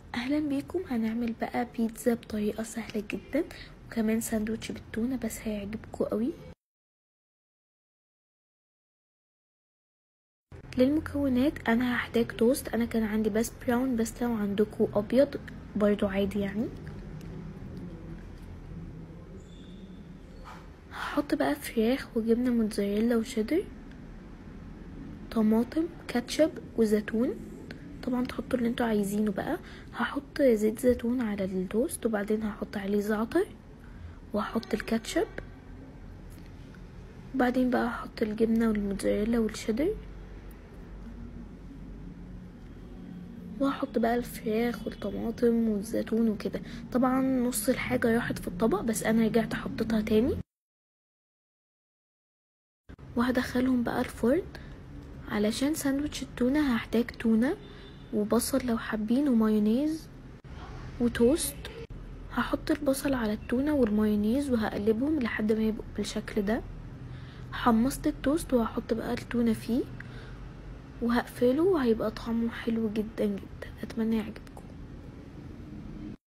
اهلا بيكم هنعمل بقى بيتزا بطريقه سهله جدا وكمان ساندوتش بالتونه بس هيعجبكم قوي للمكونات انا هحتاج توست انا كان عندي بس براون بس لو عندكم ابيض برضو عادي يعني هحط بقى فراخ وجبنه موتزاريلا وشيدر طماطم كاتشب وزيتون طبعا تحطوا اللي انتوا عايزينه بقى هحط زيت زيتون على التوست وبعدين هحط عليه زعتر وهحط الكاتشب وبعدين بقى هحط الجبنه والموتزاريلا والشيدر وهحط بقى الفراخ والطماطم والزيتون وكده طبعا نص الحاجة راحت في الطبق بس انا رجعت حطيتها تاني وهدخلهم بقى الفرن علشان ساندوتش التونة هحتاج تونة وبصل لو حابين ومايونيز وتوست هحط البصل على التونة والمايونيز وهقلبهم لحد ما يبقوا بالشكل ده حمصت التوست وهحط بقى التونة فيه وهقفله وهيبقى طعمه حلو جدا جدا اتمنى يعجبكم